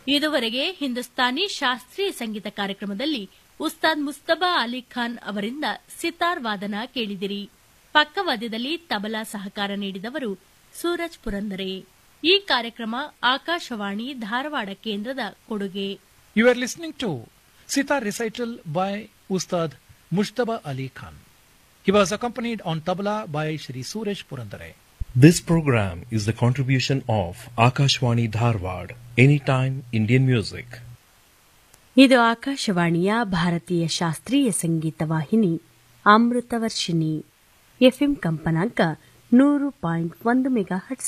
ಇದುವರೆಗೆ ಹಿಂದೂಸ್ತಾನಿ ಶಾಸ್ತ್ರೀಯ ಸಂಗೀತ ಕಾರ್ಯಕ್ರಮದಲ್ಲಿ ಉಸ್ತಾದ್ ಮುಸ್ತಬಾ ಅಲಿ ಖಾನ್ ಅವರಿಂದ ಸಿತಾರ್ ವಾದನ ಕೇಳಿದಿರಿ ಪಕ್ಕವಾದ್ಯದಲ್ಲಿ ತಬಲಾ ಸಹಕಾರ ನೀಡಿದವರು ಸೂರಜ್ ಪುರಂದರೆ ಈ ಕಾರ್ಯಕ್ರಮ ಆಕಾಶವಾಣಿ ಧಾರವಾಡ ಕೇಂದ್ರದ ಕೊಡುಗೆ You are listening to Sitar recital by Ustad Mushtaba Ali Khan. He was accompanied on tabla by Shri Suresh Purandare. This program is the contribution of Akashwani Dharwad, Anytime Indian Music. ಇದು ಆಕಾಶವಾಣಿಯ ಭಾರತೀಯ ಶಾಸ್ತ್ರೀಯ ಸಂಗೀತ ವಾಹಿನಿ Amritavarshini FM ಕಂಪನಾಂಕ ನೂರು point ಒಂದು mega huts